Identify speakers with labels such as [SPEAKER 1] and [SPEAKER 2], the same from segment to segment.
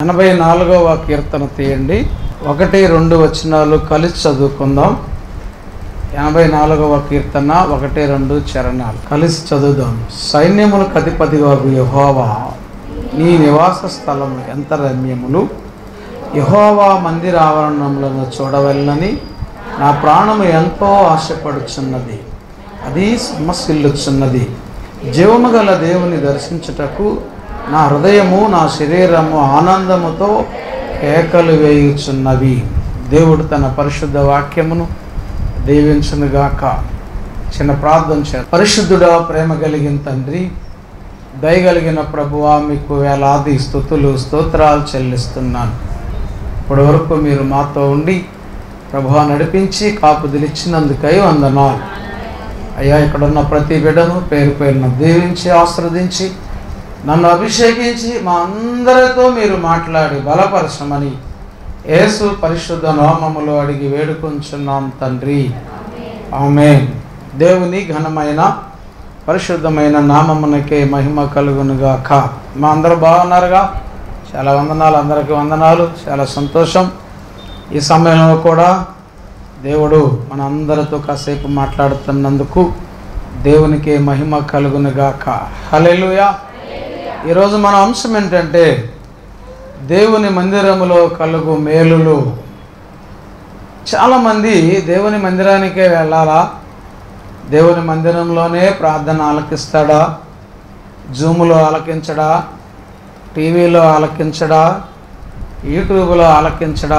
[SPEAKER 1] ఎనభై నాలుగవ కీర్తన తీయండి ఒకటి రెండు వచనాలు కలిసి చదువుకుందాం ఎనభై నాలుగవ కీర్తన ఒకటి రెండు చరణాలు కలిసి చదువుదాం సైన్యములకు అధిపతిగా యహోవా నీ నివాస స్థలము ఎంత రమ్యములు యహోవా మందిర ఆవరణములను చూడవలనని నా ప్రాణము ఎంతో ఆశపడుచున్నది అది సమస్యలుచున్నది జీవము గల దేవుని దర్శించుటకు నా హృదయము నా శరీరము ఆనందముతో కేకలు వేయుచున్నవి దేవుడు తన పరిశుద్ధ వాక్యమును దీవించునుగాక చిన్న ప్రార్థన చే పరిశుద్ధుడా ప్రేమ కలిగిన తండ్రి దయగలిగిన ప్రభువా మీకు వేలాది స్థుతులు స్తోత్రాలు చెల్లిస్తున్నాను ఇప్పటి వరకు మీరు మాతో ఉండి ప్రభువా నడిపించి కాపుదిలిచ్చినందుకై వందనాలు అయ్యా ఇక్కడున్న ప్రతి బిడ్డను పేరు పేరున దీవించి ఆశ్రదించి నన్ను అభిషేకించి మా అందరితో మీరు మాట్లాడి బలపరచమని యేసు పరిశుద్ధ నామములో అడిగి వేడుకొంచున్నాం తండ్రి ఆమె దేవుని ఘనమైన పరిశుద్ధమైన నామమునకే మహిమ కలుగునుగాక మా అందరూ బాగున్నారుగా చాలా వందనాలు అందరికీ వందనాలు చాలా సంతోషం ఈ సమయంలో కూడా దేవుడు మన అందరితో కాసేపు మాట్లాడుతున్నందుకు దేవునికి మహిమ కలుగునుగాక హలెలుయా ఈరోజు మన అంశం ఏంటంటే దేవుని మందిరములో కలుగు మేలులు చాలామంది దేవుని మందిరానికే వెళ్ళాలా దేవుని మందిరంలోనే ప్రార్థన ఆలకిస్తాడా జూములో ఆలకించడా టీవీలో ఆలకించడా యూట్యూబ్లో ఆలకించడా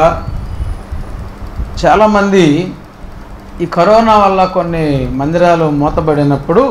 [SPEAKER 1] చాలామంది ఈ కరోనా వల్ల కొన్ని మందిరాలు మూతబడినప్పుడు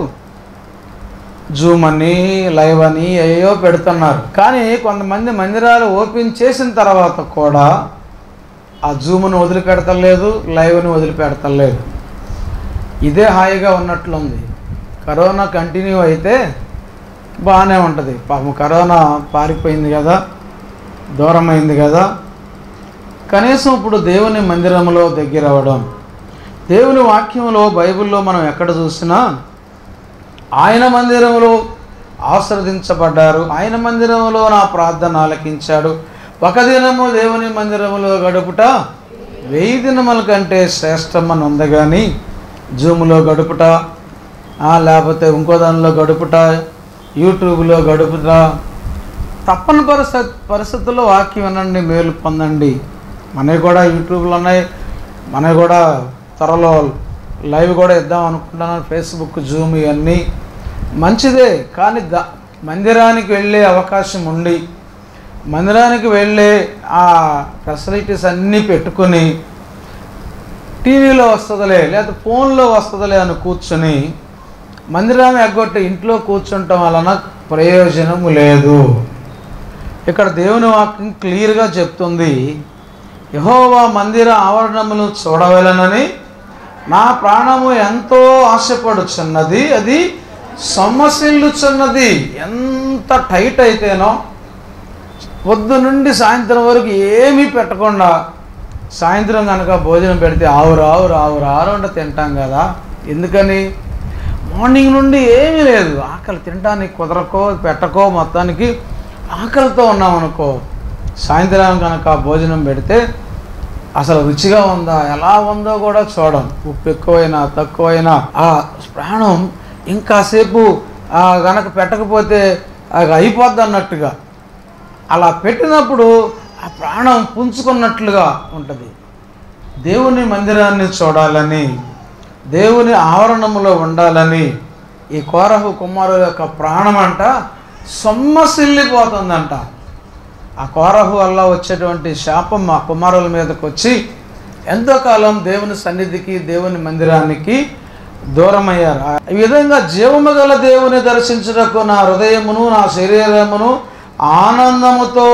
[SPEAKER 1] జూమ్ అని లైవ్ అని అయ్యో పెడుతున్నారు కానీ కొంతమంది మందిరాలు ఓపెన్ చేసిన తర్వాత కూడా ఆ జూమ్ను వదిలిపెడతలేదు లైవ్ని వదిలిపెడతలేదు ఇదే హాయిగా ఉన్నట్లుంది కరోనా కంటిన్యూ అయితే బాగానే ఉంటుంది పాపం కరోనా పారిపోయింది కదా దూరమైంది కదా కనీసం ఇప్పుడు దేవుని మందిరంలో దగ్గర అవ్వడం దేవుని వాక్యంలో బైబిల్లో మనం ఎక్కడ చూసినా ఆయన మందిరంలో ఆశ్రదించబడ్డారు ఆయన మందిరంలో నా ప్రార్థన ఆలకించాడు ఒక దినము దేవుని మందిరంలో గడుపుట వెయ్యి దినముల కంటే శ్రేష్టమని ఉంది కానీ జూమ్లో గడుపుట ఆ, లేకపోతే ఇంకో దానిలో గడుపుట యూట్యూబ్లో గడుపుట తప్పని పరిస్థితి పరిస్థితుల్లో వాక్యం వినండి మేలు పొందండి మనవి కూడా యూట్యూబ్లో ఉన్నాయి మనవి కూడా త్వరలో లైవ్ కూడా ఇద్దాం అనుకుంటున్నాను ఫేస్బుక్ జూమ్ ఇవన్నీ మంచిదే కానీ ద మందిరానికి వెళ్ళే అవకాశం ఉండి మందిరానికి వెళ్ళే ఆ ఫెసిలిటీస్ అన్నీ పెట్టుకుని టీవీలో వస్తుందిలే లేదా ఫోన్లో వస్తుందిలే అని కూర్చొని మందిరాన్ని ఎగ్గొట్టి ఇంట్లో కూర్చుంటం వలన ప్రయోజనము లేదు ఇక్కడ దేవుని వాక్యం క్లియర్గా చెప్తుంది యహోవా మందిర ఆవరణమును చూడవలనని నా ప్రాణము ఎంతో ఆశపడుచున్నది అది సొమ్మసిల్లుచున్నది ఎంత టైట్ అయితేనో పొద్దు నుండి సాయంత్రం వరకు ఏమీ పెట్టకుండా సాయంత్రం కనుక భోజనం పెడితే ఆవురు ఆవురు ఆవురు ఆరు అంటే తింటాం కదా ఎందుకని మార్నింగ్ నుండి ఏమీ లేదు ఆకలి తినడానికి కుదరకో పెట్టకో మొత్తానికి ఆకలితో ఉన్నాం అనుకో సాయంత్రం కనుక భోజనం పెడితే అసలు రుచిగా ఉందా ఎలా ఉందో కూడా చూడం ఉప్పు ఎక్కువైనా తక్కువైనా ఆ ప్రాణం ఇంకాసేపు ఆ గనక పెట్టకపోతే అది అయిపోద్ది అన్నట్టుగా అలా పెట్టినప్పుడు ఆ ప్రాణం పుంజుకున్నట్లుగా ఉంటుంది దేవుని మందిరాన్ని చూడాలని దేవుని ఆవరణములో ఉండాలని ఈ కోరహు కుమారుల యొక్క ప్రాణం అంట సొమ్మసిల్లిపోతుందంట ఆ కోరహు వల్ల వచ్చేటువంటి శాపం ఆ కుమారుల మీదకి వచ్చి ఎంతో కాలం దేవుని సన్నిధికి దేవుని మందిరానికి దూరమయ్యారు ఆ- ఈ విధంగా జీవము గల దేవుని దర్శించుటకు నా హృదయమును నా శరీరమును ఆనందముతో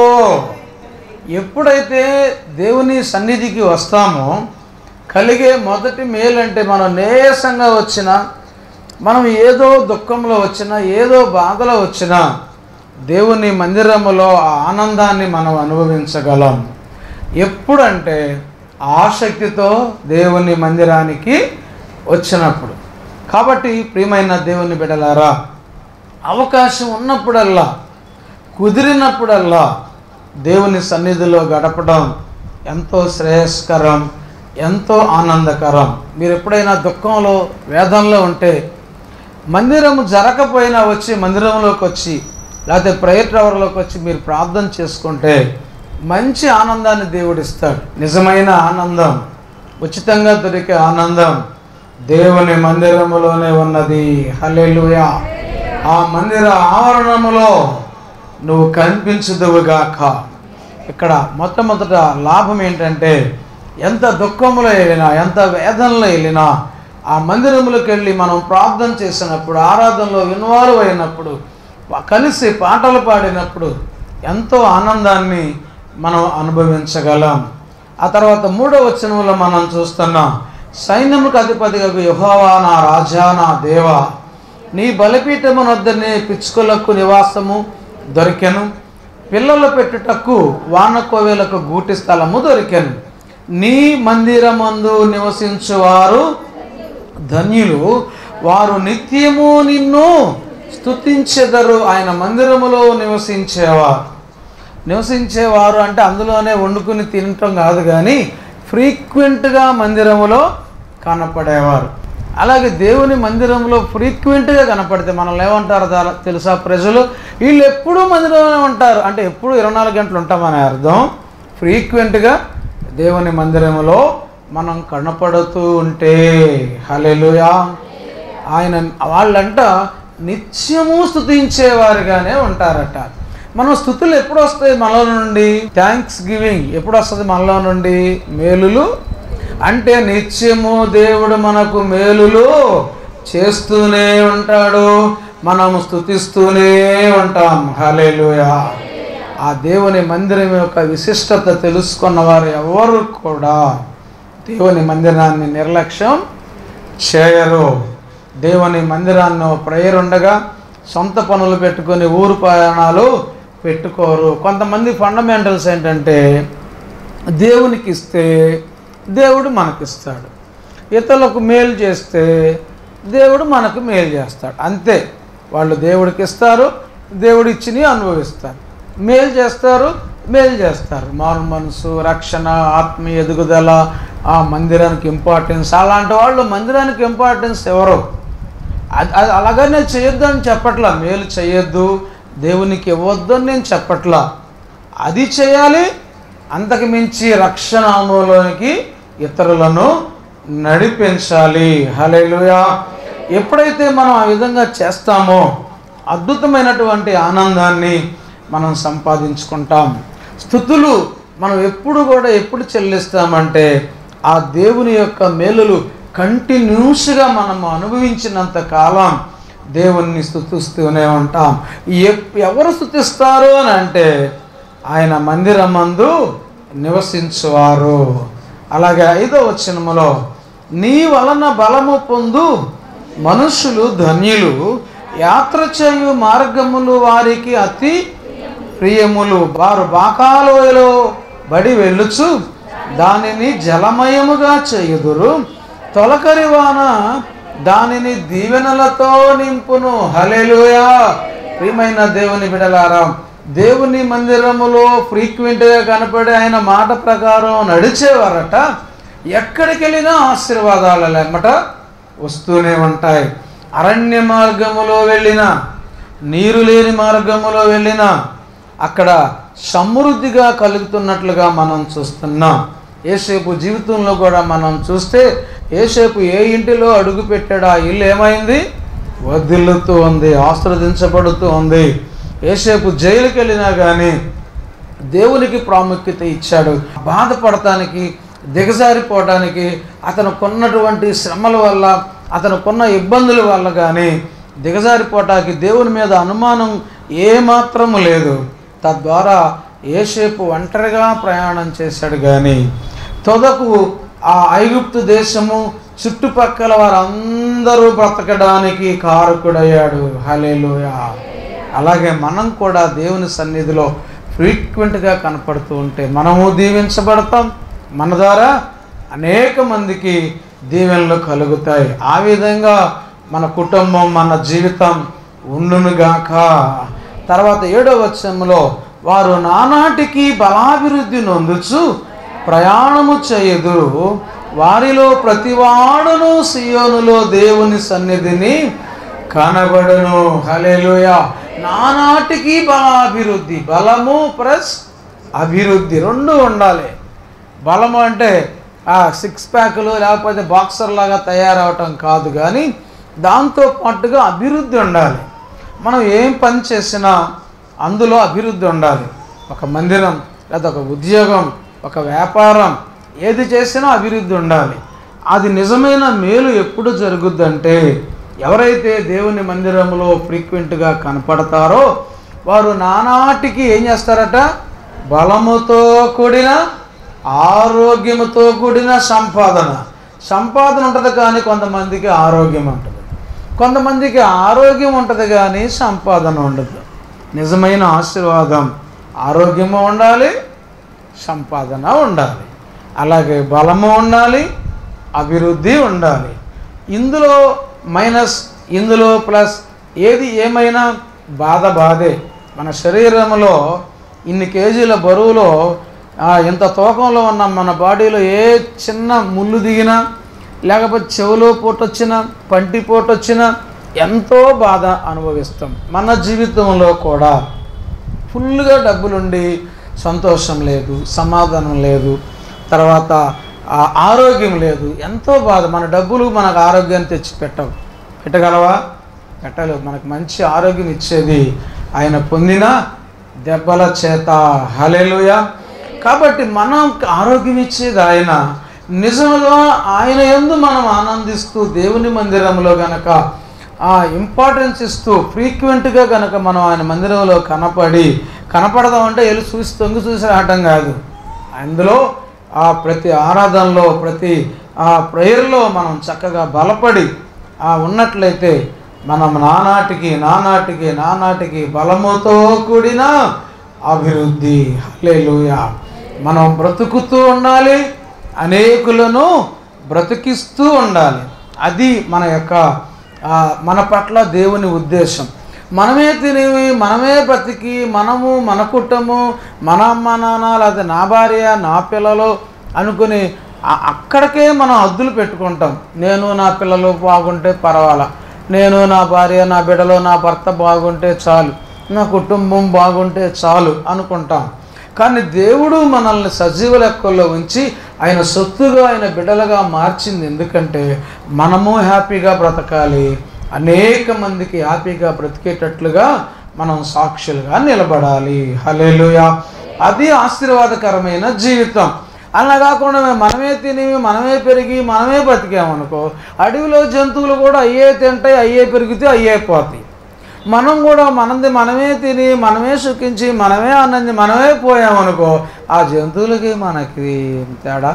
[SPEAKER 1] ఎప్పుడైతే దేవుని సన్నిధికి వస్తామో కలిగే మొదటి మేలు అంటే మనం నేసంగా వచ్చినా మనం ఏదో దుఃఖంలో వచ్చినా ఏదో బాధలో వచ్చినా దేవుని మందిరములో ఆ ఆనందాన్ని మనం అనుభవించగలం ఎప్పుడంటే ఆసక్తితో దేవుని మందిరానికి వచ్చినప్పుడు కాబట్టి ప్రియమైన దేవుని బిడలారా అవకాశం ఉన్నప్పుడల్లా కుదిరినప్పుడల్లా దేవుని సన్నిధిలో గడపడం ఎంతో శ్రేయస్కరం ఎంతో ఆనందకరం మీరు ఎప్పుడైనా దుఃఖంలో వేదంలో ఉంటే మందిరము జరగకపోయినా వచ్చి మందిరంలోకి వచ్చి లేకపోతే ప్రేయర్ టవర్లోకి వచ్చి మీరు ప్రార్థన చేసుకుంటే మంచి ఆనందాన్ని దేవుడు ఇస్తాడు నిజమైన ఆనందం ఉచితంగా దొరికే ఆనందం దేవుని మందిరములోనే ఉన్నది హల్లెలూయా ఆ మందిర ఆవరణములో నువ్వు కనిపించదువుగాక ఇక్కడ మొట్టమొదట లాభం ఏంటంటే ఎంత దుఃఖంలో వెళ్ళినా ఎంత వేదనలో వెళ్ళినా ఆ మందిరములకు వెళ్ళి మనం ప్రార్థన చేసినప్పుడు ఆరాధనలో ఇన్వాల్వ్ అయినప్పుడు కలిసి పాటలు పాడినప్పుడు ఎంతో ఆనందాన్ని మనం అనుభవించగలం ఆ తర్వాత మూడో వచనంలో మనం చూస్తున్నాం సైన్యముకు అధిపతిగా యెహోవా నా రాజా నా దేవా నీ బలిపీఠమునొద్దని పిచ్చుకలకు నివాసము దొరికెను పిల్లలు పెట్టుటకు వానకోవేలకు గూటి స్థలము దొరికెను నీ మందిరమందు నివసించువారు ధన్యులు వారు నిత్యము నిన్ను స్తుతించెదరు ఆయన మందిరములో నివసించేవారు నివసించేవారు అంటే అందులోనే వండుకుని తినటం కాదు కానీ ఫ్రీక్వెంట్గా మందిరములో కనపడేవారు అలాగే దేవుని మందిరంలో ఫ్రీక్వెంట్గా కనపడితే మనల్ని ఏమంటారు దా- తెలుసా ప్రజలు వీళ్ళు ఎప్పుడూ మందిరంలోనే ఉంటారు అంటే ఎప్పుడు ఇరవై నాలుగు గంటలు ఉంటామనే అర్థం ఫ్రీక్వెంట్గా దేవుని మందిరంలో మనం కనపడుతూ ఉంటే హలెలుయా ఆయన వాళ్ళంట నిత్యము స్తుతించేవారుగానే ఉంటారట మనం స్థుతులు ఎప్పుడు వస్తాయి మనలో నుండి థ్యాంక్స్ గివింగ్ ఎప్పుడు వస్తుంది మనలో నుండి మేలులు అంటే నిత్యము దేవుడు మనకు మేలులు చేస్తూనే ఉంటాడు మనం స్థుతిస్తూనే ఉంటాం హలేలుయా ఆ దేవుని మందిరం యొక్క విశిష్టత తెలుసుకున్న వారు ఎవరు కూడా దేవుని మందిరాన్ని నిర్లక్ష్యం చేయరు దేవుని మందిరాన్ని ప్రేయర్ ఉండగా సొంత పనులు పెట్టుకొని ఊరు ప్రయాణాలు పెట్టుకోరు కొంతమంది ఫండమెంటల్స్ ఏంటంటే దేవునికి ఇస్తే దేవుడు మనకిస్తాడు ఇతరులకు మేలు చేస్తే దేవుడు మనకు మేలు చేస్తాడు అంతే వాళ్ళు దేవుడికి ఇస్తారు దేవుడు ఇచ్చినవి అనుభవిస్తారు మేలు చేస్తారు మేలు చేస్తారు మారు మనసు రక్షణ ఆత్మీయ ఎదుగుదల ఆ మందిరానికి ఇంపార్టెన్స్ అలాంటి వాళ్ళు మందిరానికి ఇంపార్టెన్స్ ఎవరు అది అది అలాగనే చేయొద్దు అని చెప్పట్లా మేలు చేయొద్దు దేవునికి ఇవ్వద్దు అని నేను చెప్పట్లా అది చేయాలి అంతకు మించి రక్షణ అనుభవంలోనికి ఇతరులను నడిపించాలి హలేలుయా ఎప్పుడైతే మనం ఆ విధంగా చేస్తామో అద్భుతమైనటువంటి ఆనందాన్ని మనం సంపాదించుకుంటాం స్థుతులు మనం ఎప్పుడు కూడా ఎప్పుడు చెల్లిస్తామంటే ఆ దేవుని యొక్క మేలులు కంటిన్యూస్గా మనం అనుభవించినంత కాలం దేవుణ్ణి స్థుతిస్తూనే ఉంటాం ఎప్- ఎవరు స్థుతిస్తారు అని అంటే ఆయన మందిరమందు నివసించువారు అలాగే ఐదో వచనములో నీ వలన బలము పొందు మనుషులు ధన్యులు యాత్ర చేయు మార్గములు వారికి అతి ప్రియములు వారు బాకాలోయలో బడి వెళ్ళుచు దానిని జలమయముగా చేయుదురు తొలకరి వాన దానిని దీవెనలతో నింపును హలెలుయా ప్రియమైన దేవుని బిడలారా దేవుని మందిరములో ఫ్రీక్వెంట్గా కనపడే ఆయన మాట ప్రకారం నడిచేవారట ఎక్కడికి వెళ్ళినా ఆశీర్వాదాల లెమ్మట వస్తూనే ఉంటాయి అరణ్య మార్గములో వెళ్ళినా నీరు లేని మార్గములో వెళ్ళినా అక్కడ సమృద్ధిగా కలుగుతున్నట్లుగా మనం చూస్తున్నాం ఏసేపు జీవితంలో కూడా మనం చూస్తే ఏసేపు ఏ ఇంటిలో అడుగు పెట్టాడో ఆ ఇల్లు ఏమైంది వదిలుతూ ఉంది ఆశ్రదించబడుతూ ఉంది ఏసేపు జైలుకి వెళ్ళినా కానీ దేవునికి ప్రాముఖ్యత ఇచ్చాడు బాధపడటానికి దిగజారిపోవడానికి అతను కొన్నటువంటి శ్రమల వల్ల అతను కొన్న ఇబ్బందుల వల్ల కానీ దిగజారిపోవటానికి దేవుని మీద అనుమానం ఏమాత్రము లేదు తద్వారా ఏసేపు ఒంటరిగా ప్రయాణం చేశాడు కానీ తొదకు ఆ ఐగుప్తు దేశము చుట్టుపక్కల వారందరూ బ్రతకడానికి కారకుడయ్యాడు హలేలుయా అలాగే మనం కూడా దేవుని సన్నిధిలో ఫ్రీక్వెంట్గా కనపడుతూ ఉంటే మనము దీవించబడతాం మన ద్వారా అనేక మందికి దీవెనలు కలుగుతాయి ఆ విధంగా మన కుటుంబం మన జీవితం ఉండునుగాక తర్వాత ఏడో వచనంలో వారు నానాటికి బలాభివృద్ధి నొందుచు ప్రయాణము చేయుదురు వారిలో ప్రతివాడును సియోనులో దేవుని సన్నిధిని కనబడును హలేలుయ నానాటికి బలాభివృద్ధి బలము ప్లస్ అభివృద్ధి రెండు ఉండాలి బలము అంటే ఆ సిక్స్ ప్యాకులు లేకపోతే బాక్సర్ లాగా తయారవటం కాదు కానీ దాంతో పాటుగా అభివృద్ధి ఉండాలి మనం ఏం పని చేసినా అందులో అభివృద్ధి ఉండాలి ఒక మందిరం లేదా ఒక ఉద్యోగం ఒక వ్యాపారం ఏది చేసినా అభివృద్ధి ఉండాలి అది నిజమైన మేలు ఎప్పుడు జరుగుద్దంటే ఎవరైతే దేవుని మందిరంలో ఫ్రీక్వెంట్గా కనపడతారో వారు నానాటికి ఏం చేస్తారట బలముతో కూడిన ఆరోగ్యముతో కూడిన సంపాదన సంపాదన ఉంటుంది కానీ కొంతమందికి ఆరోగ్యం ఉంటుంది కొంతమందికి ఆరోగ్యం ఉంటుంది కానీ సంపాదన ఉండదు నిజమైన ఆశీర్వాదం ఆరోగ్యము ఉండాలి సంపాదన ఉండాలి అలాగే బలము ఉండాలి అభివృద్ధి ఉండాలి ఇందులో మైనస్ ఇందులో ప్లస్ ఏది ఏమైనా బాధ బాధే మన శరీరంలో ఇన్ని కేజీల బరువులో ఆ, ఇంత తూకంలో ఉన్న మన బాడీలో ఏ చిన్న ముళ్ళు దిగినా లేకపోతే చెవులో పోటు వచ్చినా పంటి పోటు వచ్చినా ఎంతో బాధ అనుభవిస్తాం మన జీవితంలో కూడా ఫుల్గా డబ్బులుండి సంతోషం లేదు సమాధానం లేదు తర్వాత ఆ ఆరోగ్యం లేదు ఎంతో బాధ మన డబ్బులు మనకు ఆరోగ్యాన్ని తెచ్చి పెట్టవు పెట్టగలవా పెట్టలేవు మనకు మంచి ఆరోగ్యం ఇచ్చేది ఆయన పొందిన దెబ్బల చేత హలేలుయ కాబట్టి మనం ఆరోగ్యం ఇచ్చేది ఆయన నిజంగా ఆయన ఎందు మనం ఆనందిస్తూ దేవుని మందిరంలో గనక ఆ ఇంపార్టెన్స్ ఇస్తూ ఫ్రీక్వెంట్గా కనుక మనం ఆయన మందిరంలో కనపడి కనపడదాం అంటే వెళ్ళి చూసి తొంగి చూసి రావటం కాదు అందులో ఆ ప్రతి ఆరాధనలో ప్రతి ఆ ప్రేయర్లో మనం చక్కగా బలపడి ఆ ఉన్నట్లయితే మనం నానాటికి నానాటికి నానాటికి బలముతో కూడిన అభివృద్ధి హల్లెలూయా మనం బ్రతుకుతూ ఉండాలి అనేకులను బ్రతికిస్తూ ఉండాలి అది మన యొక్క ఆ, మన పట్ల దేవుని ఉద్దేశం మనమే తినేవి మనమే బ్రతికి మనము మన కుటుంబము మన అమ్మ నాన్న లేదా నా భార్య నా పిల్లలు అనుకుని ఆ- అక్కడికే మనం హద్దులు పెట్టుకుంటాం నేను నా పిల్లలు బాగుంటే పర్వాలా నేను నా భార్య నా బిడ్డలు నా భర్త బాగుంటే చాలు నా కుటుంబం బాగుంటే చాలు అనుకుంటాం కానీ దేవుడు మనల్ని సజీవ లెక్కల్లో ఉంచి ఆయన సొత్తుగా ఆయన బిడ్డలుగా మార్చింది ఎందుకంటే మనము హ్యాపీగా బ్రతకాలి అనేక మందికి హ్యాపీగా బ్రతికేటట్లుగా మనం సాక్షులుగా నిలబడాలి హలేలుయా అది ఆశీర్వాదకరమైన జీవితం అలా కాకుండా మేము మనమే తిని మనమే పెరిగి మనమే బతికామనుకో అడవిలో జంతువులు కూడా అయ్యే తింటాయి అయ్యే పెరిగితే అయ్యే పోతాయి మనం కూడా మనది మనమే తిని మనమే సుఖించి మనమే ఆనంది మనమే పోయామనుకో ఆ జంతువులకి మనకి తేడా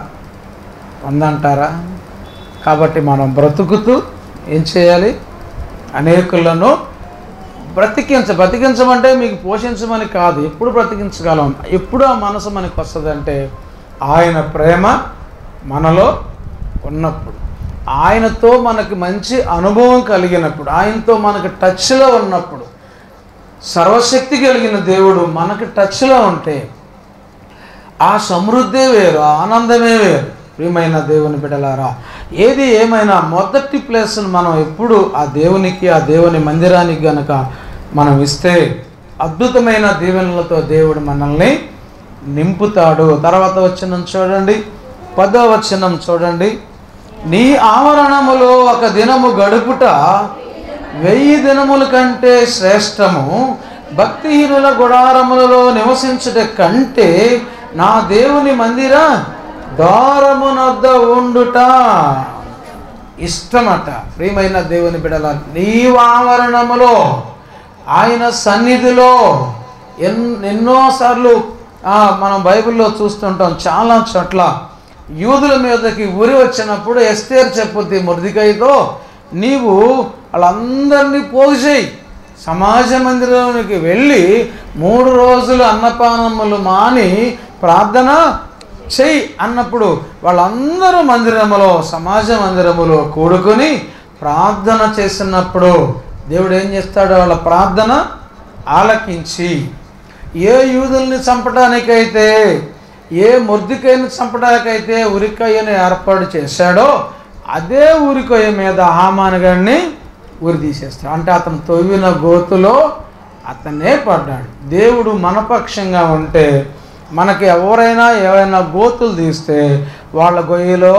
[SPEAKER 1] ఉందంటారా కాబట్టి మనం బ్రతుకుతూ ఏం చేయాలి అనేకులను బ్రతికించ బ్రతికించమంటే మీకు పోషించమని కాదు ఎప్పుడు బ్రతికించగలం ఎప్పుడు ఆ మనసు మనకు వస్తుందంటే ఆయన ప్రేమ మనలో ఉన్నప్పుడు ఆయనతో మనకి మంచి అనుభవం కలిగినప్పుడు ఆయనతో మనకి టచ్లో ఉన్నప్పుడు సర్వశక్తి కలిగిన దేవుడు మనకి టచ్లో ఉంటే ఆ సమృద్ధే వేరు ఆ ఆనందమే వేరు ప్రియమైన దేవుని బిడలారా ఏది ఏమైనా మొదటి ప్లేస్ను మనం ఎప్పుడు ఆ దేవునికి ఆ దేవుని మందిరానికి గనక మనం ఇస్తే అద్భుతమైన దీవెనలతో దేవుడు మనల్ని నింపుతాడు తర్వాత వచనం చూడండి పదో వచనం చూడండి నీ ఆవరణములో ఒక దినము గడుపుట వెయ్యి దినముల కంటే శ్రేష్టము భక్తిహీనుల గుడారములలో నివసించుట కంటే నా దేవుని మందిర ద్వారమునొద్ద ఉండుట ఇష్టమట ప్రియమైన దేవుని బిడల నీవావరణములో ఆయన సన్నిధిలో ఎన్ ఎన్నోసార్లు ఆ, మనం బైబిల్లో చూస్తుంటాం చాలా చోట్ల యూదుల మీదకి ఉరి వచ్చినప్పుడు ఎస్తేర్ చెప్పుద్ది మురదికైతో నీవు వాళ్ళందరినీ పోగు చేయి సమాజ మందిరంలోకి వెళ్ళి మూడు రోజులు అన్నపానములు మాని ప్రార్థన చెయ్యి అన్నప్పుడు వాళ్ళందరూ మందిరములో సమాజ మందిరములో కూడుకొని ప్రార్థన చేసినప్పుడు దేవుడు ఏం చేస్తాడు వాళ్ళ ప్రార్థన ఆలకించి ఏ యూదుల్ని చంపడానికైతే ఏ మొర్దికయ్యని చంపడానికైతే ఉరికయ్యను ఏర్పాటు చేశాడో అదే ఉరికొయ్య మీద హామాన్ గారిని ఉరి తీసేస్తాడు అంటే అతను తవ్విన గోతులో అతనే పడ్డాడు దేవుడు మనపక్షంగా ఉంటే మనకి ఎవరైనా ఏవైనా గోతులు తీస్తే వాళ్ళ గొయ్యిలో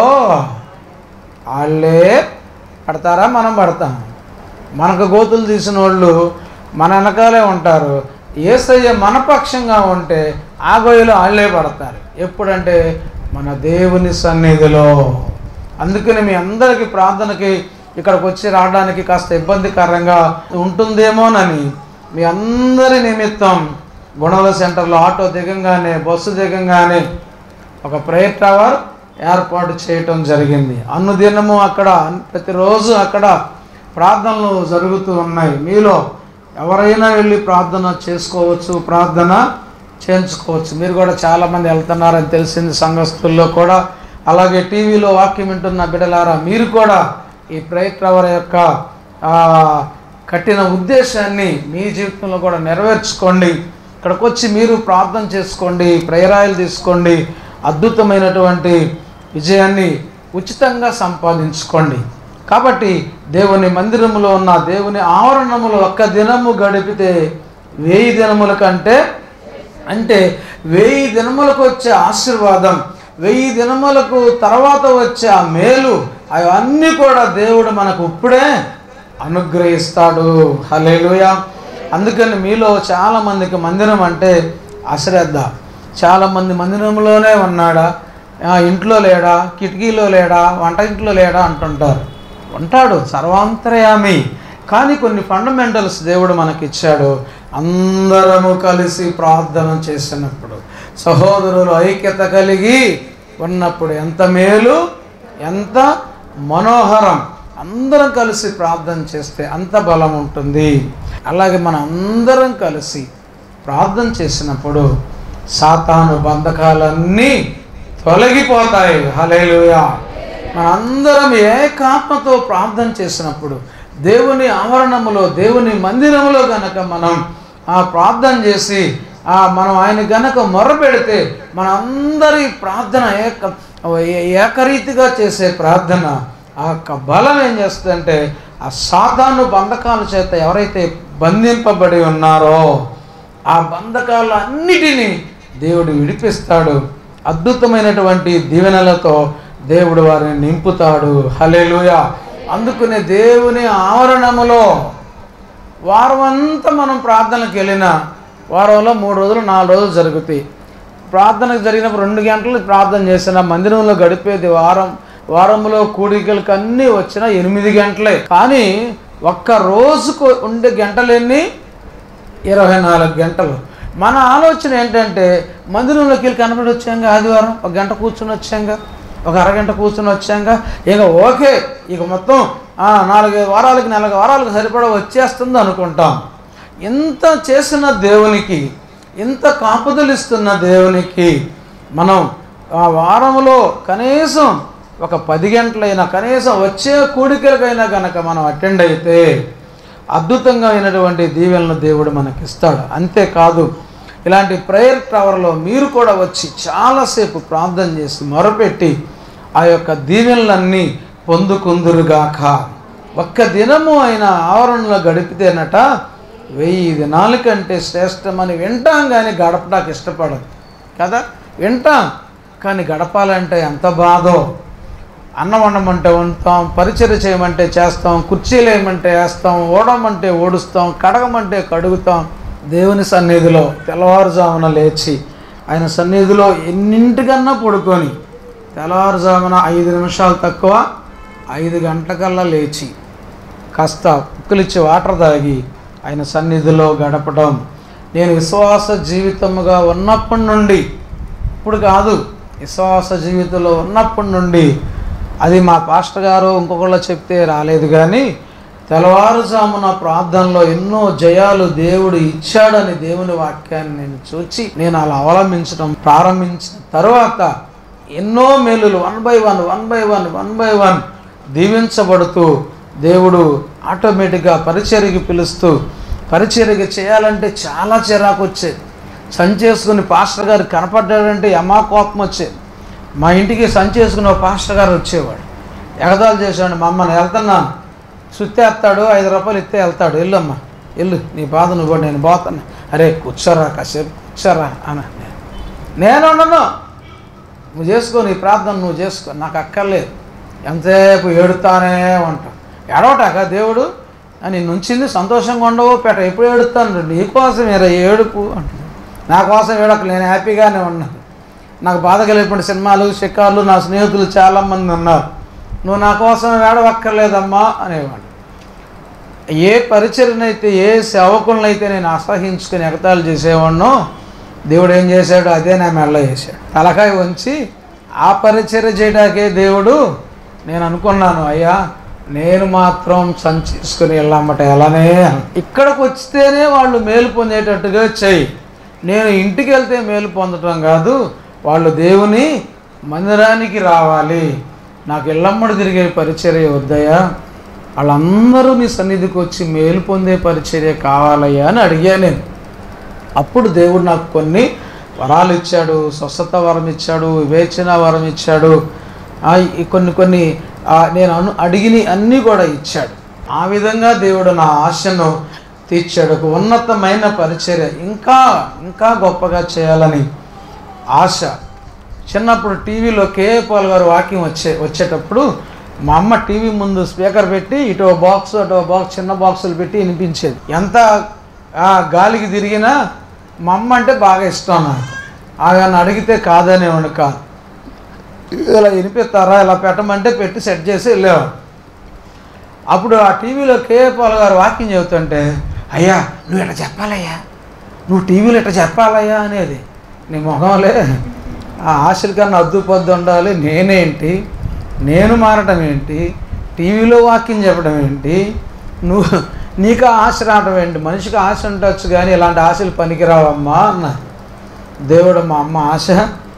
[SPEAKER 1] వాళ్ళే పడతారా మనం పడతాం మనకు గోతులు తీసిన వాళ్ళు మన వెనకాలే ఉంటారు ఏసయ్య మనపక్షంగా ఉంటే ఆ గొయ్యలో వాళ్ళే పడతారు ఎప్పుడంటే మన దేవుని సన్నిధిలో అందుకని మీ అందరికీ ప్రార్థనకి ఇక్కడికి వచ్చి రావడానికి కాస్త ఇబ్బందికరంగా ఉంటుందేమోనని మీ అందరి నిమిత్తం గుణల సెంటర్లో ఆటో దిగంగానే బస్సు దిగంగానే ఒక ప్రేయర్ టవర్ ఏర్పాటు చేయటం జరిగింది అనుదినము అక్కడ ప్రతిరోజు అక్కడ ప్రార్థనలు జరుగుతూ ఉన్నాయి మీలో ఎవరైనా వెళ్ళి ప్రార్థన చేసుకోవచ్చు ప్రార్థన చేయించుకోవచ్చు మీరు కూడా చాలామంది వెళ్తున్నారని తెలిసింది సంఘస్థుల్లో కూడా అలాగే టీవీలో వాక్యం వింటున్న బిడలారా మీరు కూడా ఈ ప్రేయర్ టవర్ యొక్క ఆ, కట్టిన ఉద్దేశాన్ని మీ జీవితంలో కూడా నెరవేర్చుకోండి ఇక్కడికి వచ్చి మీరు ప్రార్థన చేసుకోండి ప్రేరాయలు తీసుకోండి అద్భుతమైనటువంటి విజయాన్ని ఉచితంగా సంపాదించుకోండి కాబట్టి దేవుని మందిరములో ఉన్న దేవుని ఆవరణములో ఒక్క దినము గడిపితే వెయ్యి దినముల కంటే అంటే వెయ్యి దినములకు వచ్చే ఆశీర్వాదం వెయ్యి దినములకు తర్వాత వచ్చే ఆ మేలు అవన్నీ కూడా దేవుడు మనకు ఇప్పుడే అనుగ్రహిస్తాడు హలేలుయ అందుకని మీలో చాలామందికి మందిరం అంటే అశ్రద్ధ చాలామంది మందిరంలోనే ఉన్నాడా ఆ, ఇంట్లో లేడా కిటికీలో లేడా వంట ఇంట్లో లేడా అంటుంటారు ఉంటాడు సర్వాంతర్యామి కానీ కొన్ని ఫండమెంటల్స్ దేవుడు మనకిచ్చాడు అందరము కలిసి ప్రార్థన చేసినప్పుడు సహోదరులు ఐక్యత కలిగి ఉన్నప్పుడు ఎంత మేలు ఎంత మనోహరం అందరం కలిసి ప్రార్థన చేస్తే అంత బలం ఉంటుంది అలాగే మన అందరం కలిసి ప్రార్థన చేసినప్పుడు సాతాను బంధకాలన్నీ తొలగిపోతాయి హలేలుయా మనందరం ఏకాత్మతో ప్రార్థన చేసినప్పుడు దేవుని ఆవరణములో దేవుని మందిరములో గనక మనం ఆ ప్రార్థన చేసి ఆ మనం ఆయన గనక మొరపెడితే మనందరి ప్రార్థన ఏక ఏ- ఏకరీతిగా చేసే ప్రార్థన ఆ యొక్క బలం ఏం చేస్తుందంటే ఆ సాధారణ బంధకాల చేత ఎవరైతే బంధింపబడి ఉన్నారో ఆ బంధకాలన్నిటినీ దేవుడు విడిపిస్తాడు అద్భుతమైనటువంటి దీవెనలతో దేవుడు వారిని నింపుతాడు హలేలుయ అందుకనే దేవుని ఆవరణములో వారం అంతా మనం ప్రార్థనకు వెళ్ళిన వారంలో మూడు రోజులు నాలుగు రోజులు జరుగుతాయి ప్రార్థనకు జరిగినప్పుడు రెండు గంటలు ప్రార్థన చేసిన మందిరంలో గడిపేది వారం వారంలో కూడికలకు అన్నీ వచ్చిన ఎనిమిది గంటలే కానీ ఒక్క రోజుకు ఉండే గంటలెన్ని ఇరవై నాలుగు గంటలు మన ఆలోచన ఏంటంటే మందిరంలోకి వెళ్ళి కనబడి వచ్చాంగా ఆదివారం ఒక గంట కూర్చొని వచ్చాంగా ఒక అరగంట కూర్చొని వచ్చాంగా ఇక ఓకే ఇక మొత్తం ఆ, నాలుగు వారాలకి నాలుగు వారాలకు సరిపడా వచ్చేస్తుంది అనుకుంటాం ఇంత చేసిన దేవునికి ఇంత కాపుదలు ఇస్తున్న దేవునికి మనం ఆ వారంలో కనీసం ఒక పది గంటలైనా కనీసం వచ్చే కూడికలకైనా కనుక మనం అటెండ్ అయితే అద్భుతంగా అయినటువంటి దీవెనలు దేవుడు మనకిస్తాడు అంతేకాదు ఇలాంటి ప్రేయర్ టవర్లో మీరు కూడా వచ్చి చాలాసేపు ప్రార్థన చేసి మొరపెట్టి ఆ యొక్క దీవెనలన్నీ పొందుకుందురుగాక ఒక్క దినము అయిన ఆవరణలో గడిపితేనట వెయ్యి దినాల కంటే శ్రేష్టమని వింటాం కానీ గడపడానికి ఇష్టపడదు కదా వింటాం కానీ గడపాలంటే ఎంత బాధో అన్నం వండమంటే వండుతాం పరిచయం చేయమంటే చేస్తాం కుర్చీలు వేయమంటే వేస్తాం ఓడమంటే ఓడుస్తాం కడగమంటే కడుగుతాం దేవుని సన్నిధిలో తెల్లవారుజామున లేచి ఆయన సన్నిధిలో ఎన్నింటికన్నా పడుకొని తెల్లవారుజామున ఐదు నిమిషాలు తక్కువ ఐదు గంటలకల్లా లేచి కాస్త ఉక్కులిచ్చి వాటర్ తాగి ఆయన సన్నిధిలో గడపడం నేను విశ్వాస జీవితముగా ఉన్నప్పటి నుండి ఇప్పుడు కాదు విశ్వాస జీవితంలో ఉన్నప్పటి నుండి అది మా పాస్టర్ గారు ఇంకొకళ్ళు చెప్తే రాలేదు కానీ తెల్లవారుజామున ప్రార్థనలో ఎన్నో జయాలు దేవుడు ఇచ్చాడని దేవుని వాక్యాన్ని నేను చూచి నేను అలా అవలంబించడం ప్రారంభించిన తర్వాత ఎన్నో మేలులు one by one one by one one by one దీవించబడుతూ దేవుడు ఆటోమేటిక్గా పరిచర్యకి పిలుస్తూ పరిచర్యకి చేయాలంటే చాలా చిరాకు వచ్చేది సంచేసుకుని పాస్టర్ గారు కనపడ్డాడంటే యమా కోపం వచ్చేది మా ఇంటికి సంచేసుకుని ఒక పాస్టర్ గారు వచ్చేవాడు ఎగదాలు చేసాడు మా అమ్మని వెళ్తున్నాను సుత్తేస్తాడు ఐదు రూపాయలు ఇస్తే వెళ్తాడు వెళ్ళమ్మా వెళ్ళు నీ బాధ నువ్వు నేను పోతాను అరే కూర్చోరా కాసేపు కూర్చోరా అన్న నేను ఉండను నువ్వు చేసుకో నీ ప్రార్థన నువ్వు చేసుకో నాకు అక్కర్లేదు ఎంతసేపు ఏడుతానే ఉంటా ఏడవటాక దేవుడు అని నుంచింది సంతోషంగా ఉండవు పెట్ట ఎప్పుడు ఏడుతాను నీకోసం ఏరా ఏడుపు అంటున్నాడు నా కోసం ఏడక నేను హ్యాపీగానే ఉన్నాను నాకు బాధ కలిగినటువంటి సినిమాలు షికార్లు నా స్నేహితులు చాలామంది ఉన్నారు నువ్వు నా కోసం ఏడవక్కర్లేదమ్మా అనేవాడు ఏ పరిచయనైతే ఏ సేవకులనైతే నేను అసహించుకుని ఎగతాళి చేసేవాడినో దేవుడు ఏం చేశాడు అదే నా మెల్ల చేశాడు తలకాయ వంచి ఆ పరిచర్య చేయడానికే దేవుడు నేను అనుకున్నాను అయ్యా నేను మాత్రం సంచేసుకుని వెళ్ళమ్మట ఎలానే ఇక్కడికి వచ్చితేనే వాళ్ళు మేలు పొందేటట్టుగా చెయ్యి నేను ఇంటికి వెళ్తే మేలు పొందటం కాదు వాళ్ళు దేవుని మందిరానికి రావాలి నాకు ఇళ్ళమ్మడి తిరిగే పరిచర్య వద్దయ్యా వాళ్ళందరూ నీ సన్నిధికి వచ్చి మేలు పొందే పరిచర్య కావాలయ్యా అని అడిగా నేను అప్పుడు దేవుడు నాకు కొన్ని వరాలు ఇచ్చాడు స్వస్థత వరం ఇచ్చాడు వివేచన వరం ఇచ్చాడు ఆ, ఈ కొన్ని కొన్ని ఆ, నేను అను అడిగిని అన్నీ కూడా ఇచ్చాడు ఆ విధంగా దేవుడు నా ఆశను తీర్చాడు ఒక ఉన్నతమైన పరిచర్య ఇంకా ఇంకా గొప్పగా చేయాలని ఆశ చిన్నప్పుడు టీవీలో కేఏ పాల్ గారు వాకింగ్ వచ్చే వచ్చేటప్పుడు మా అమ్మ టీవీ ముందు స్పీకర్ పెట్టి ఇటో బాక్స్ అటో బాక్స్ చిన్న బాక్సులు పెట్టి వినిపించేది ఎంత ఆ, గాలికి తిరిగినా మా అమ్మ అంటే బాగా ఇష్టం నాకు ఆయన అడిగితే కాదనేవాడు కాదు ఇలా వినిపిస్తారా ఇలా పెట్టమంటే పెట్టి సెట్ చేసి వెళ్ళేవాడు అప్పుడు ఆ టీవీలో కేఏ పాల్ గారు వాకింగ్ చెబుతుంటే అయ్యా నువ్వు ఇట్లా చెప్పాలయ్యా నువ్వు టీవీలో ఇట్లా చెప్పాలయ్యా అనేది నీ మొహంలే ఆ ఆశల కన్నా అద్దు పొద్దు ఉండాలి నేనేంటి నేను మారటం ఏంటి టీవీలో వాకింగ్ చెప్పడం ఏంటి నువ్వు నీకు ఆ ఆశ రావడం ఏంటి మనిషికి ఆశ ఉండొచ్చు కానీ ఇలాంటి ఆశలు పనికిరావమ్మా అన్న దేవుడు మా అమ్మ ఆశ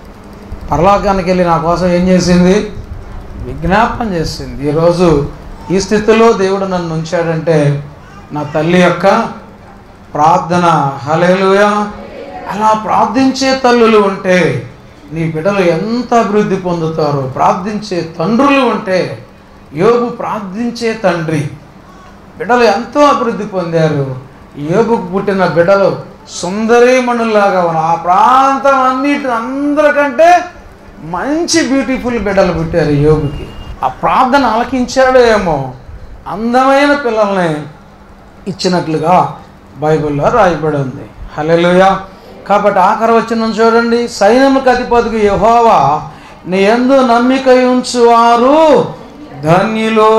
[SPEAKER 1] పరలోకానికి వెళ్ళి నా కోసం ఏం చేసింది విజ్ఞాపన చేసింది ఈరోజు ఈ స్థితిలో దేవుడు నన్ను ఉంచాడంటే నా తల్లి యొక్క ప్రార్థన హలేలుయా అలా ప్రార్థించే తల్లులు ఉంటే నీ బిడ్డలు ఎంత అభివృద్ధి పొందుతారో ప్రార్థించే తండ్రులు ఉంటే యోగు ప్రార్థించే తండ్రి బిడ్డలు ఎంతో అభివృద్ధి పొందారు యోగుకు పుట్టిన బిడ్డలు సుందరీమణుల్లాగా ఉన్నారు ఆ ప్రాంతం అన్నిటి అందరికంటే మంచి బ్యూటిఫుల్ బిడ్డలు పుట్టారు యోగుకి ఆ ప్రార్థన ఆలకించాడో ఏమో అందమైన పిల్లల్ని ఇచ్చినట్లుగా బైబిల్లో రాయబడి ఉంది హల్లెలూయా కాబట్టి ఆఖరి వచ్చిన చూడండి సైన్యములకు అధిపతికి యెహోవా నీ ఎందు నమ్మిక ఉంచువారు ధన్యులో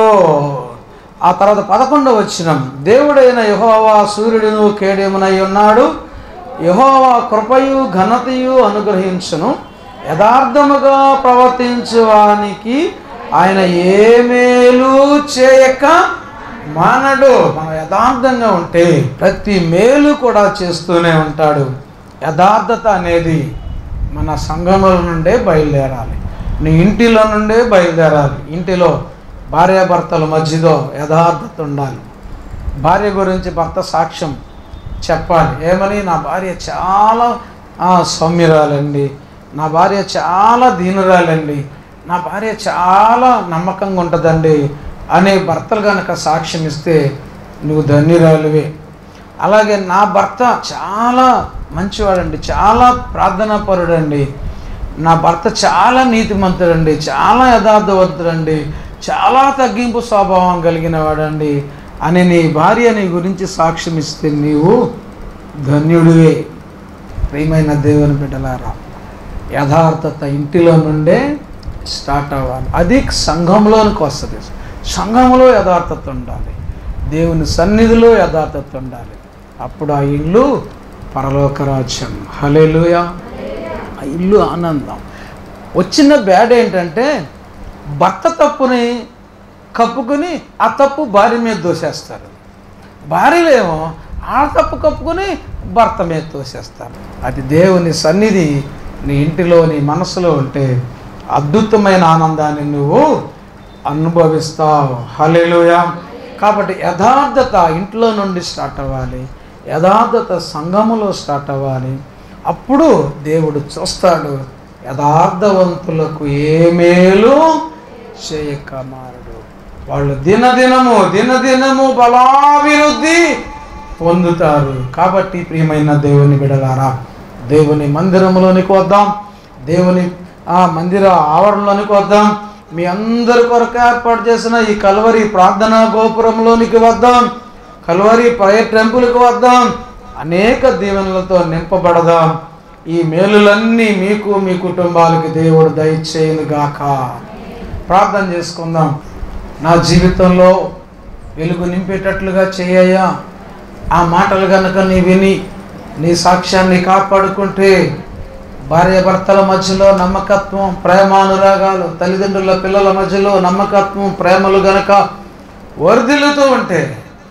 [SPEAKER 1] ఆ తర్వాత పదకొండవ వచ్చిన దేవుడైన యెహోవా సూర్యుడును కేడెమునై ఉన్నాడు యెహోవా కృపయు ఘనతయు అనుగ్రహించును యథార్థముగా ప్రవర్తించువానికి ఆయన ఏ మేలు చేయక మానడు మనం యథార్థంగా ఉంటే ప్రతి మేలు కూడా చేస్తూనే ఉంటాడు యథార్థత అనేది మన సంఘముల నుండే బయలుదేరాలి నీ ఇంటిలో నుండే బయలుదేరాలి ఇంటిలో భార్యాభర్తల మధ్యలో యథార్థత ఉండాలి భార్య గురించి భర్త సాక్ష్యం చెప్పాలి ఏమని నా భార్య చాలా ఆ, సౌమ్యురాలండి నా భార్య చాలా దీనురాలండి నా భార్య చాలా నమ్మకంగా ఉంటుందండి అనే భర్తలు కనుక సాక్ష్యం ఇస్తే నువ్వు ధన్యురాలువే అలాగే నా భర్త చాలా మంచివాడండి చాలా ప్రార్థనాపరుడండి నా భర్త చాలా నీతిమంతుడండి చాలా యథార్థవంతుడండి చాలా తగ్గింపు స్వభావం కలిగిన వాడండి అని నీ భార్య నీ గురించి సాక్ష్యం ఇస్తే నీవు ధన్యుడివే ప్రియమైన దేవుని బిడ్డలారా యథార్థత ఇంటిలో నుండే స్టార్ట్ అవ్వాలి అది సంఘంలోనికి వస్తుంది సంఘంలో యథార్థత ఉండాలి దేవుని సన్నిధిలో యథార్థత ఉండాలి అప్పుడు ఆ ఇల్లు పరలోక రాజ్యం హలేలుయా ఆ ఇల్లు ఆనందం వచ్చిన బ్యాడ్ ఏంటంటే భర్త తప్పుని కప్పుకొని ఆ తప్పు భార్య మీద దోసేస్తారు భార్యలేమో ఆ తప్పు కప్పుకొని భర్త మీద తోసేస్తారు అది దేవుని సన్నిధి నీ ఇంటిలో నీ మనసులో ఉంటే అద్భుతమైన ఆనందాన్ని నువ్వు అనుభవిస్తావు హలేలుయా కాబట్టి యథార్థత ఇంట్లో నుండి స్టార్ట్ అవ్వాలి యథార్థత సంఘములో స్టార్ట్ అవ్వాలి అప్పుడు దేవుడు చూస్తాడు యథార్థవంతులకు ఏ మేలు చేయక మారడు వాళ్ళు దినదినము దినదినము బలాభివృద్ధి పొందుతారు కాబట్టి ప్రియమైన దేవుని బిడలారా దేవుని మందిరంలోనికి వద్దాం దేవుని ఆ మందిర ఆవరణలోనికి వద్దాం మీ అందరి కొరకు ఏర్పాటు చేసిన ఈ కల్వరి ప్రార్థనా గోపురంలోనికి వద్దాం కల్వరి ప్రయర్ టెంపుల్కి వద్దాం అనేక దీవెనలతో నింపబడదాం ఈ మేలులన్నీ మీకు మీ కుటుంబాలకి దేవుడు దయచేయను గాక ప్రార్థన చేసుకుందాం నా జీవితంలో వెలుగు నింపేటట్లుగా చేయయ్యా ఆ మాటలు కనుక నీ విని నీ సాక్ష్యాన్ని కాపాడుకుంటే భార్యాభర్తల మధ్యలో నమ్మకత్వం ప్రేమానురాగాలు తల్లిదండ్రుల పిల్లల మధ్యలో నమ్మకత్వం ప్రేమలు గనక వర్ధిల్లుతూ ఉంటే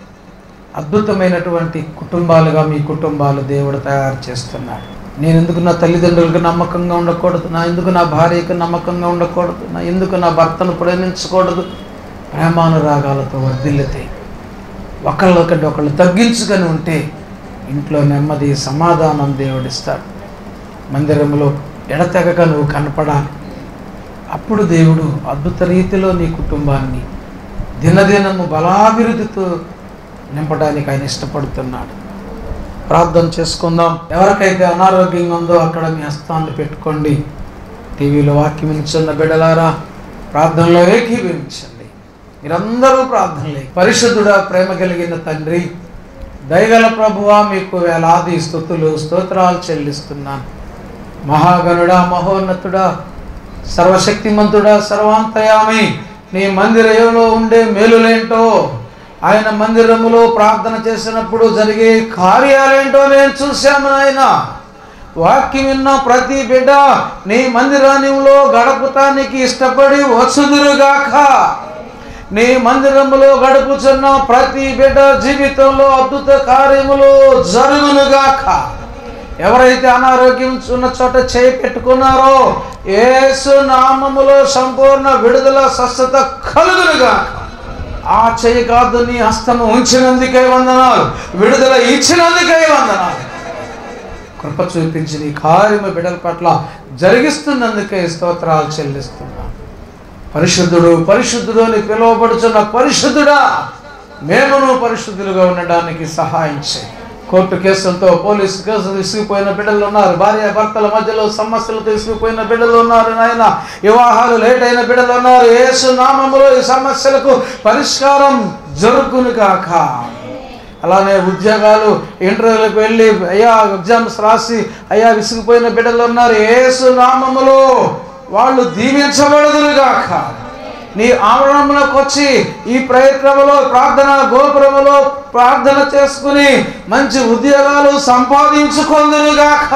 [SPEAKER 1] అద్భుతమైనటువంటి కుటుంబాలుగా మీ కుటుంబాలు దేవుడు తయారు చేస్తున్నాడు నేను ఎందుకు నా తల్లిదండ్రులకు నమ్మకంగా ఉండకూడదు నా ఎందుకు నా భార్యకు నమ్మకంగా ఉండకూడదు నా ఎందుకు నా భర్తను ప్రేమించకూడదు ప్రేమానురాగాలతో వర్ధిల్లుతాయి ఒకళ్ళొకటి ఒకళ్ళు తగ్గించుకొని ఉంటే ఇంట్లో నెమ్మది సమాధానం దేవుడిస్తాడు మందిరంలో ఎడతెగక నువ్వు కనపడాలి అప్పుడు దేవుడు అద్భుత రీతిలో నీ కుటుంబాన్ని దినదినము బలాభివృద్ధితో నింపడానికి ఆయన ఇష్టపడుతున్నాడు ప్రార్థన చేసుకుందాం ఎవరికైతే అనారోగ్యంగా ఉందో అక్కడ మీ హస్తాన్ని పెట్టుకోండి టీవీలో వాక్యం వినిచున్న బిడ్డలారా ప్రార్థనలో ఏకీభవించండి మీరందరూ ప్రార్థనలే పరిశుద్ధుడా ప్రేమ కలిగిన తండ్రి దయగల ప్రభువా మీకు వేలాది స్థుతులు స్తోత్రాలు చెల్లిస్తున్నాను మహాగణుడా మహోన్నతుడా సర్వశక్తిమంతుడా సర్వాంతయామి నీ మందిరంలో ఉండే మేలులేంటో ఆయన మందిరములో ప్రార్థన చేసినప్పుడు జరిగే కార్యాలేంటో నేను చూశాను ఆయన వాక్యం విన్న ప్రతి బిడ్డ నీ మందిరానిలో గడపటానికి ఇష్టపడి వచ్చుదురుగాక నీ మందిరములో గడుపుచున్న ప్రతి బిడ్డ జీవితంలో అద్భుత కార్యములు జరుగునుగాక ఎవరైతే అనారోగ్యం ఉన్న చోట చేయి పెట్టుకున్నారో యేసు నామములో సంపూర్ణ విడుదల స్వస్థత కలుగునుగాక ఆ చెయ్యి కాదు నీ హస్తము ఉంచినందుకై వందనాలు విడుదల ఇచ్చినందుకై వందనాలు కృప చూపించి నీ కార్యము బిడ్డల పట్ల జరిగిస్తున్నందుకే స్తోత్రాలు చెల్లిస్తున్నాను పరిశుద్ధుడు పరిశుద్ధుడు అని పిలువబడుచున్న పరిశుద్ధుడా మేమును పరిశుద్ధులుగా ఉండడానికి సహాయం చేయి కోర్టు కేసులతో పోలీసు కేసులు తీసుకుపోయిన బిడ్డలు ఉన్నారు భార్య భర్తల మధ్యలో సమస్యలు తీసుకుపోయిన బిడ్డలు ఉన్నారు నాయన వివాహాలు లేట్ అయిన బిడ్డలు ఉన్నారు యేసు నామములో ఈ సమస్యలకు పరిష్కారం జరుగును కాక అలానే ఉద్యోగాలు ఇంటర్వ్యూలకు వెళ్ళి అయ్యా ఎగ్జామ్స్ రాసి అయ్యా విసిగిపోయిన బిడ్డలు ఉన్నారు యేసు నామములో వాళ్ళు దీవించబడదురుగాక నీ ఆవరణంలోకి వచ్చి ఈ ప్రయత్నంలో ప్రార్థన గోపురములో ప్రార్థన చేసుకుని మంచి ఉద్యోగాలు సంపాదించుకుందురుగాక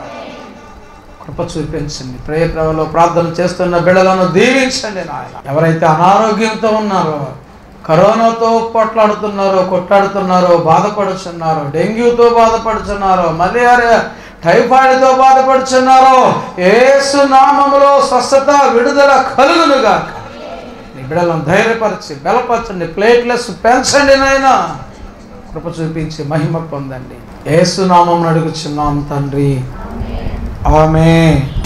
[SPEAKER 1] కృప చూపించండి ప్రయత్నంలో ప్రార్థన చేస్తున్న బిడ్డలను దీవించండి నాయన ఎవరైతే అనారోగ్యంతో ఉన్నారో కరోనాతో పొట్లాడుతున్నారో కొట్లాడుతున్నారో బాధపడుచున్నారో డెంగ్యూతో బాధపడుచున్నారో మలేరియా టైఫాయిడ్తో బాధపడుచున్నారో ఏసు నామములో స్వస్థత విడుదల కలుగునుగా నీ బిడ్డలను ధైర్యపరిచి బలపరచండి ప్లేట్లెస్ పెంచండి నాయన కృప చూపించి మహిమ పొందండి ఏసు నామం అడుగుచున్నాం తండ్రి ఆమె